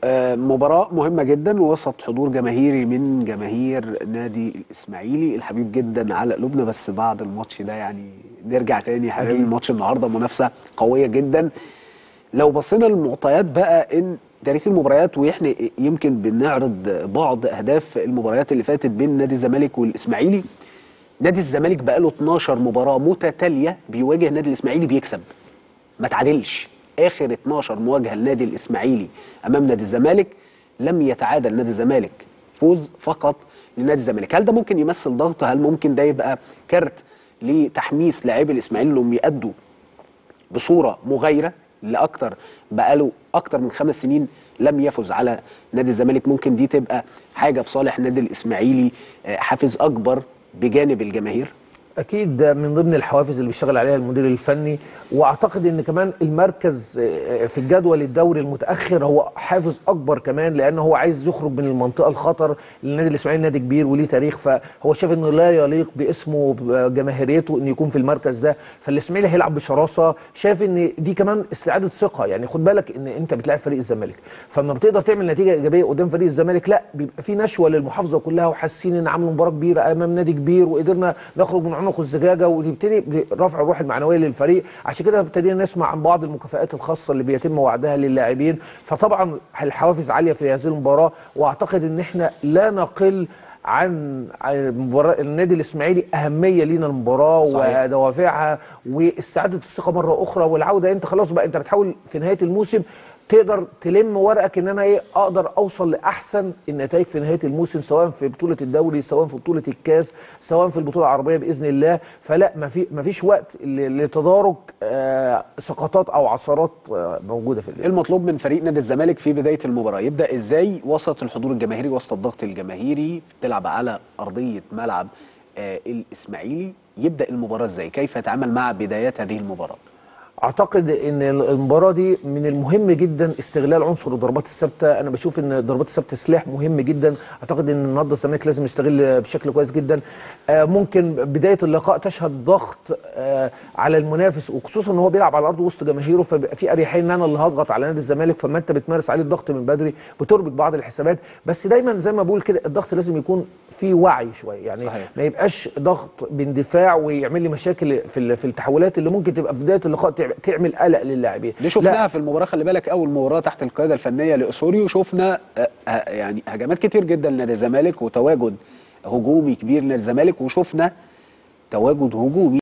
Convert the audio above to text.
آه، مباراة مهمة جدا وسط حضور جماهيري من جماهير نادي الإسماعيلي الحبيب جدا على قلوبنا بس بعد الماتش ده يعني نرجع تاني حبيبي الماتش النهارده منافسة قوية جدا لو بصينا للمعطيات بقى ان تاريخ المباريات واحنا يمكن بنعرض بعض اهداف المباريات اللي فاتت بين نادي الزمالك والاسماعيلي نادي الزمالك بقاله 12 مباراة متتالية بيواجه نادي الاسماعيلي بيكسب ما تعادلش اخر 12 مواجهه لنادي الاسماعيلي امام نادي الزمالك لم يتعادل نادي الزمالك فوز فقط لنادي الزمالك هل ده ممكن يمثل ضغط هل ممكن ده يبقى كارت لتحميس لاعبي الاسماعيلي انهم يأدوا بصوره مغايره لاكتر بقاله اكتر من خمس سنين لم يفز على نادي الزمالك ممكن دي تبقى حاجه في صالح نادي الاسماعيلي آه، حافز اكبر بجانب الجماهير اكيد ده من ضمن الحوافز اللي بيشتغل عليها المدير الفني واعتقد ان كمان المركز آه، في الجدول الدوري المتاخر هو حافز اكبر كمان لان هو عايز يخرج من المنطقه الخطر النادي الاسماعيلي نادي كبير وليه تاريخ فهو شايف انه لا يليق باسمه وبجماهيريته انه يكون في المركز ده فالاسماعيلي هيلعب بشراسه شايف ان دي كمان استعاده ثقه يعني خد بالك ان انت بتلاعب فريق الزمالك فلما بتقدر تعمل نتيجه ايجابيه قدام فريق الزمالك لا بيبقى في نشوه للمحافظه كلها وحاسين ان عملوا مباراه كبيره امام نادي كبير وقدرنا نخرج من عنق الزجاجه ونبتدي رفع الروح المعنويه للفريق عشان كده ابتدينا نسمع عن بعض المكافآت الخاصه اللي بيتم وعدها للاعبين فطبعا الحوافز عاليه في هذه المباراه واعتقد ان احنا لا نقل عن عن مباراة النادي الاسماعيلي اهميه لينا المباراه صحيح. ودوافعها واستعاده الثقه مره اخرى والعوده انت خلاص بقى انت بتحاول في نهايه الموسم تقدر تلم ورقك ان انا ايه اقدر اوصل لاحسن النتائج في نهايه الموسم سواء في بطوله الدوري سواء في بطوله الكاس سواء في البطوله العربيه باذن الله فلا ما في ما فيش وقت ل- لتدارك آه سقطات او عثرات آه موجوده في ايه الليل. المطلوب من فريق نادي الزمالك في بدايه المباراه يبدا ازاي وسط الحضور الجماهيري وسط الضغط الجماهيري بتلعب على ارضيه ملعب آه الاسماعيلي يبدا المباراه ازاي كيف يتعامل مع بدايات هذه المباراه اعتقد ان المباراه دي من المهم جدا استغلال عنصر الضربات الثابته انا بشوف ان الضربات الثابته سلاح مهم جدا اعتقد ان النهارده الزمالك لازم يستغل بشكل كويس جدا آه، ممكن بدايه اللقاء تشهد ضغط آه، على المنافس وخصوصا ان هو بيلعب على ارض وسط جماهيره فبيبقى في اريحيه ان انا اللي هضغط على نادي الزمالك فما انت بتمارس عليه الضغط من بدري بتربك بعض الحسابات بس دايما زي ما بقول كده الضغط لازم يكون في وعي شويه يعني صحيح. ما يبقاش ضغط باندفاع ويعمل لي مشاكل في ال- في التحولات اللي ممكن تبقى في بدايه اللقاء تع- تعمل قلق للاعبين دي شفناها في المباراه خلي بالك اول مباراه تحت القياده الفنيه لاسوريو شفنا آه، آه، يعني هجمات كتير جدا لنادي الزمالك وتواجد هجومي كبير لنادي الزمالك وشفنا تواجد هجومي